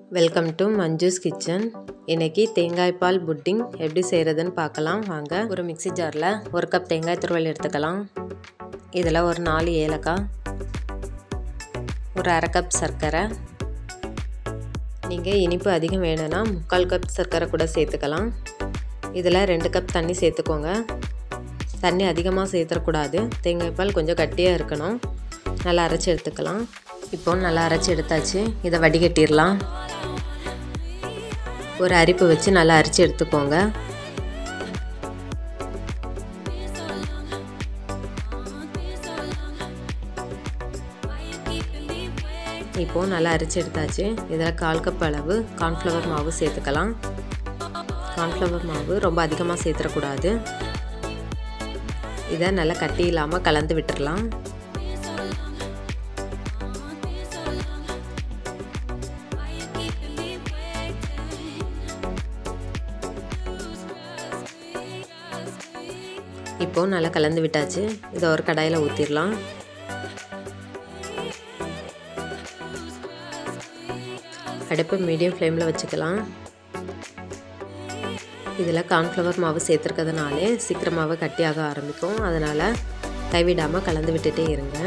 welcome to Manju's kitchen இன்றைக்கி தேங்காய் பால் pudding எப்படி செய்கிறதுன்னு பார்க்கலாம் வாங்க ஒரு மிக்ஸி ஜாரில் ஒரு கப் தேங்காய் துருவல் எடுத்துக்கலாம் இதில் ஒரு நாலு ஏலக்காய் ஒரு அரை கப் சர்க்கரை நீங்கள் இனிப்பு அதிகம் வேணும்னா முக்கால் கப் சர்க்கரை கூட சேர்த்துக்கலாம் இதில் ரெண்டு கப் தண்ணி சேர்த்துக்கோங்க தண்ணி அதிகமாக சேர்த்துடக்கூடாது தேங்காய் பால் கொஞ்சம் கட்டியாக இருக்கணும் நல்லா அரைச்சி எடுத்துக்கலாம் இப்போ நல்லா அரைச்சி எடுத்தாச்சு இதை வடிகட்டிடலாம் ஒரு அரிப்பு வச்சு நல்லா அரிச்சு எடுத்துக்கோங்க இப்போது நல்லா அரிச்சு எடுத்தாச்சு இதில் கால் கப் அளவு கார்ன்ஃப்ளவர் மாவு சேர்த்துக்கலாம் கார்ன்ஃப்ளவர் மாவு ரொம்ப அதிகமாக சேர்த்துடக்கூடாது இதை நல்லா கட்டி இல்லாமல் கலந்து விட்டுடலாம் இப்போது நல்லா கலந்து விட்டாச்சு இதை ஒரு கடாயில் ஊற்றிடலாம் அடுப்பு மீடியம் ஃப்ளேமில் வச்சுக்கலாம் இதில் கார்ன்ஃப்ளவர் மாவு சேர்த்துருக்கிறதுனாலே சீக்கிரமாகவே கட்டியாக ஆரம்பிக்கும் அதனால் கைவிடாமல் கலந்து விட்டுட்டே இருங்க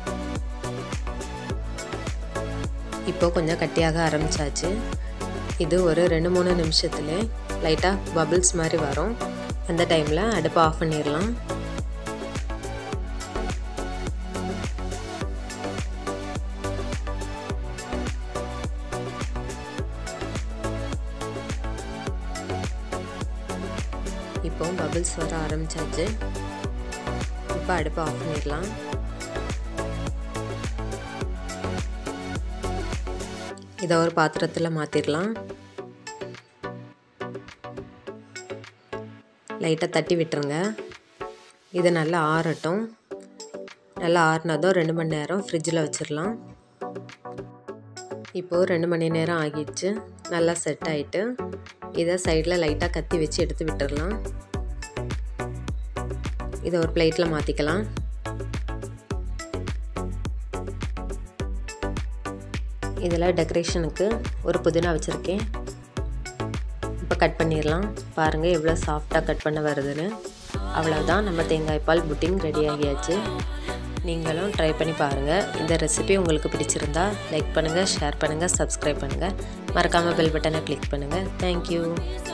இப்போது கொஞ்சம் கட்டியாக ஆரம்பித்தாச்சு இது ஒரு ரெண்டு மூணு நிமிஷத்துல லைட்டாக பபிள்ஸ் மாதிரி வரும் அந்த டைமில் அடுப்பை ஆஃப் பண்ணிடலாம் இப்போ பபிள்ஸ் வர ஆரம்பிச்சாச்சு இப்போ அடுப்பை ஆஃப் பண்ணிடலாம் இதை ஒரு பாத்திரத்தில் மாற்றிடலாம் லைட்டாக தட்டி விட்டுருங்க இது நல்லா ஆறட்டும் நல்லா ஆறினதும் ரெண்டு மணி நேரம் ஃப்ரிட்ஜில் வச்சிடலாம் இப்போது ரெண்டு மணி நேரம் ஆகிடுச்சு நல்லா செட் ஆகிட்டு இதை சைடில் லைட்டாக கத்தி வச்சு எடுத்து விட்டுடலாம் இதை ஒரு பிளேட்டில் மாற்றிக்கலாம் இதில் டெக்கரேஷனுக்கு ஒரு புதினா வச்சுருக்கேன் இப்போ கட் பண்ணிடலாம் பாருங்கள் எவ்வளோ சாஃப்டாக கட் பண்ண வருதுன்னு அவ்வளோதான் நம்ம தேங்காய் பால் புட்டிங் ரெடி ஆகியாச்சு நீங்களும் ட்ரை பண்ணி பாருங்கள் இந்த ரெசிபி உங்களுக்கு பிடிச்சிருந்தா லைக் பண்ணுங்கள் ஷேர் பண்ணுங்கள் சப்ஸ்கிரைப் பண்ணுங்கள் மறக்காமல் பெல் பட்டனை கிளிக் பண்ணுங்கள் தேங்க்யூ